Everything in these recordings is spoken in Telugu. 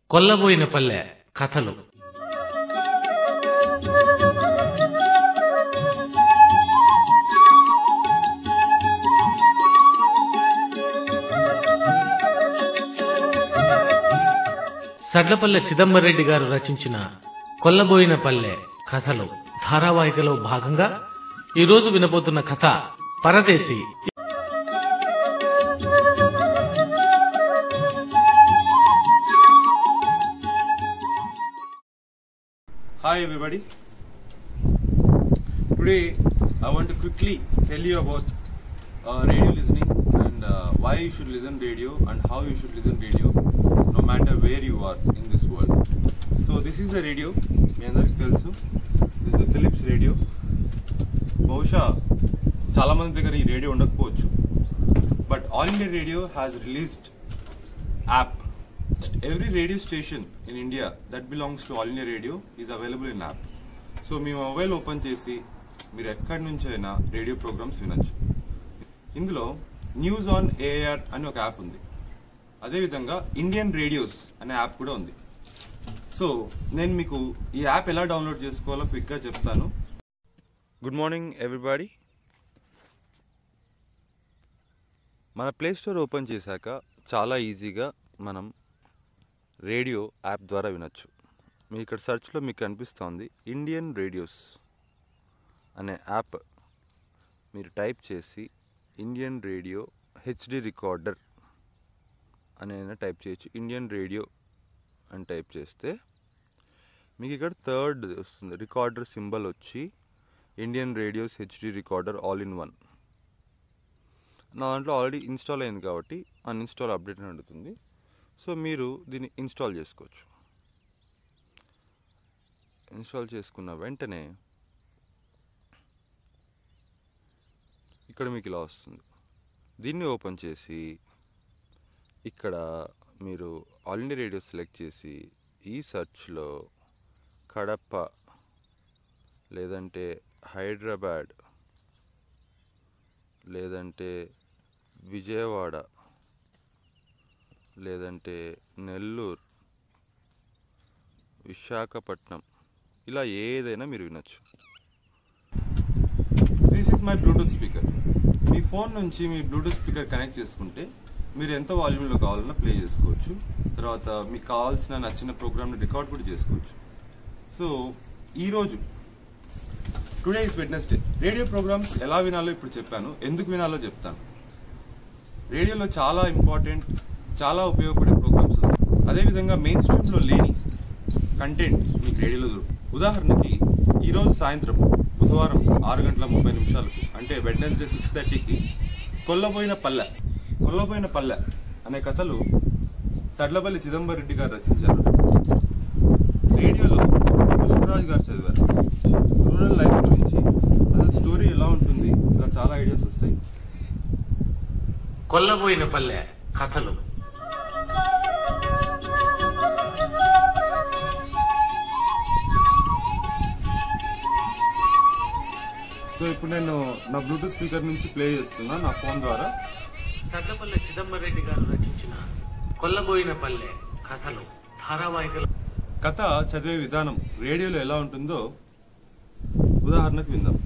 కొల్లబోయిన పల్లె కథలు సడ్లపల్లె చిదంబరెడ్డి గారు రచించిన కొల్లబోయిన పల్లె కథలు ధారావాహికలో భాగంగా ఈరోజు వినబోతున్న కథ పరదేశి Hi everybody. Today I want to quickly tell you about uh, radio listening and uh, why you should listen radio and how you should listen radio no matter where you are in this world. So this is the radio. మీ అందరికి తెలుసు దిస్ ఇస్ ఫిలిప్స్ రేడియో బహుశా చాలా మంది దగ్గర ఈ రేడియో ఉండకపోవచ్చు but all India radio has released app. Every radio station in India that belongs to All India Radio is available in app. So మీ మొబైల్ ఓపెన్ చేసి మీరు ఎక్కడి నుంచైనా రేడియో ప్రోగ్రామ్స్ వినొచ్చు ఇందులో న్యూస్ ఆన్ ఏఆర్ అని ఒక యాప్ ఉంది అదేవిధంగా ఇండియన్ రేడియోస్ అనే యాప్ కూడా ఉంది సో నేను మీకు ఈ యాప్ ఎలా డౌన్లోడ్ చేసుకోవాలో క్విక్గా చెప్తాను గుడ్ మార్నింగ్ ఎవ్రీబాడీ మన ప్లే స్టోర్ ఓపెన్ చేశాక చాలా ఈజీగా మనం రేడియో యాప్ ద్వారా వినొచ్చు మీ ఇక్కడ సెర్చ్లో మీకు కనిపిస్తోంది ఇండియన్ రేడియోస్ అనే యాప్ మీరు టైప్ చేసి ఇండియన్ రేడియో హెచ్డి రికార్డర్ అనే టైప్ చేయొచ్చు ఇండియన్ రేడియో అని టైప్ చేస్తే మీకు ఇక్కడ థర్డ్ వస్తుంది రికార్డర్ సింబల్ వచ్చి Indian radios HD recorder all in one నా దాంట్లో ఆల్రెడీ ఇన్స్టాల్ అయింది కాబట్టి అన్ఇన్స్టాల్ అప్డేట్ అని అడుగుతుంది సో మీరు దీన్ని ఇన్స్టాల్ చేసుకోవచ్చు ఇన్స్టాల్ చేసుకున్న వెంటనే ఇక్కడ మీకు ఇలా వస్తుంది దీన్ని ఓపెన్ చేసి ఇక్కడ మీరు ఆల్ ఇండియా రేడియో సెలెక్ట్ చేసి ఈ సర్చ్లో కడప లేదంటే హైదరాబాద్ లేదంటే విజయవాడ లేదంటే నెల్లూరు విశాఖపట్నం ఇలా ఏదైనా మీరు వినొచ్చు this is my bluetooth speaker మీ ఫోన్ నుంచి మీ బ్లూటూత్ స్పీకర్ కనెక్ట్ చేసుకుంటే మీరు ఎంత వాల్యూమ్లో కావాలన్నా ప్లే చేసుకోవచ్చు తర్వాత మీకు కావాల్సిన నచ్చిన ప్రోగ్రామ్ని రికార్డ్ కూడా చేసుకోవచ్చు సో ఈరోజు today is Wednesday radio programmes ఎలా వినాలో ఇప్పుడు చెప్పాను ఎందుకు వినాలో చెప్తాను రేడియోలో చాలా ఇంపార్టెంట్ చాలా ఉపయోగపడే ప్రోగ్రామ్స్ వస్తాయి అదేవిధంగా మెయిన్ స్ట్రీమ్లో లేని కంటెంట్ మీకు రేడియోలో దొరుకుతుంది ఉదాహరణకి ఈరోజు సాయంత్రం బుధవారం ఆరు గంటల ముప్పై నిమిషాలకు అంటే వెడ్నెస్డే సిక్స్ థర్టీకి కొల్లబోయిన పల్లె కొల్లబోయిన పల్లె అనే కథలు సడ్లపల్లి చిదంబర్ రెడ్డి గారు రచించారు రేడియోలో పుష్పరాజ్ గారు చదివారు రూరల్ లైఫ్ గురించి అసలు స్టోరీ ఎలా ఉంటుంది ఇలా చాలా ఐడియాస్ వస్తాయి కొల్లబోయిన పల్లె కథలు సో ఇప్పుడు నేను నా బ్లూటూత్ స్పీకర్ నుంచి ప్లే చేస్తున్నా నా ఫోన్ ద్వారా సడ్లపల్లె చిదంబరెడ్డి గారు రచించిన కొల్లబోయిన పల్లె కథలు ధారావాహికలో కథ చదివే విధానం రేడియోలో ఎలా ఉంటుందో ఉదాహరణకు విందాం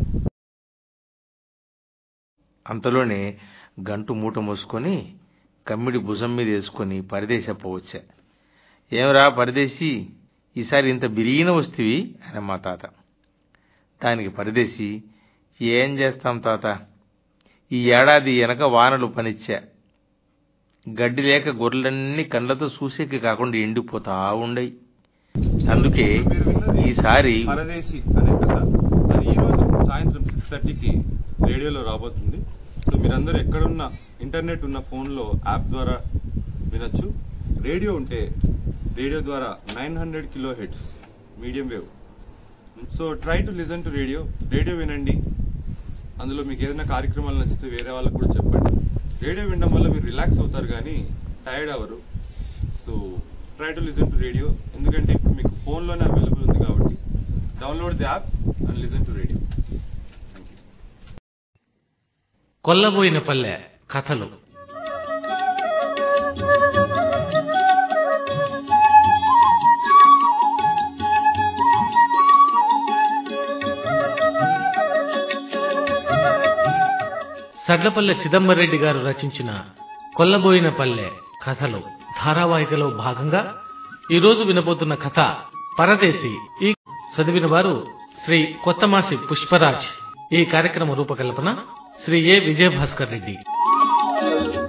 అంతలోనే గంటు మూట మోసుకొని కమ్మిడి భుజం మీద వేసుకొని పరదేశప్ప వచ్చా ఏమరా పరదేశి ఈసారి ఇంత బిరిగిన వస్తువి అని మా తాత దానికి పరదేశి ఏం చేస్తాం తాత ఈ ఏడాది వెనక వానలు పనిచ్చా గడ్డి లేక గొర్రెలన్నీ కళ్ళతో చూసేకి కాకుండా ఎండిపోతా ఉండయి అందుకే మీరు విన్నది ఈసారి పరదేశి అనే కథ అది ఈ రోజు సాయంత్రం సిక్స్ థర్టీకి రేడియోలో రాబోతుంది సో మీరందరూ ఎక్కడున్న ఇంటర్నెట్ ఉన్న ఫోన్లో యాప్ ద్వారా వినొచ్చు రేడియో ఉంటే రేడియో ద్వారా nine hundred kilo hertz medium wave so try to listen to radio radio వినండి అందులో మీకు ఏదైనా కార్యక్రమాలు నచ్చితే వేరే వాళ్ళకు కూడా చెప్పండి రేడియో వినడం వల్ల మీరు రిలాక్స్ అవుతారు కానీ టైర్డ్ అవ్వరు so try to listen to radio ఎందుకంటే ఇప్పుడు మీకు ఫోన్లోనే అవైలబుల్ ఉంది కాబట్టి download the app and listen to radio Kollaboyina పల్లె కథలు సడ్లపల్లె చిదంబరెడ్డి గారు రచించిన కొల్లబోయిన పల్లె కథలు ధారావాహికలో భాగంగా ఈరోజు వినబోతున్న కథ పరదేశి ఈ చదివిన వారు శ్రీ కొత్తమాసి పుష్పరాజ్ ఈ కార్యక్రమ రూపకల్పన శ్రీ ఏ విజయభాస్కర్ రెడ్డి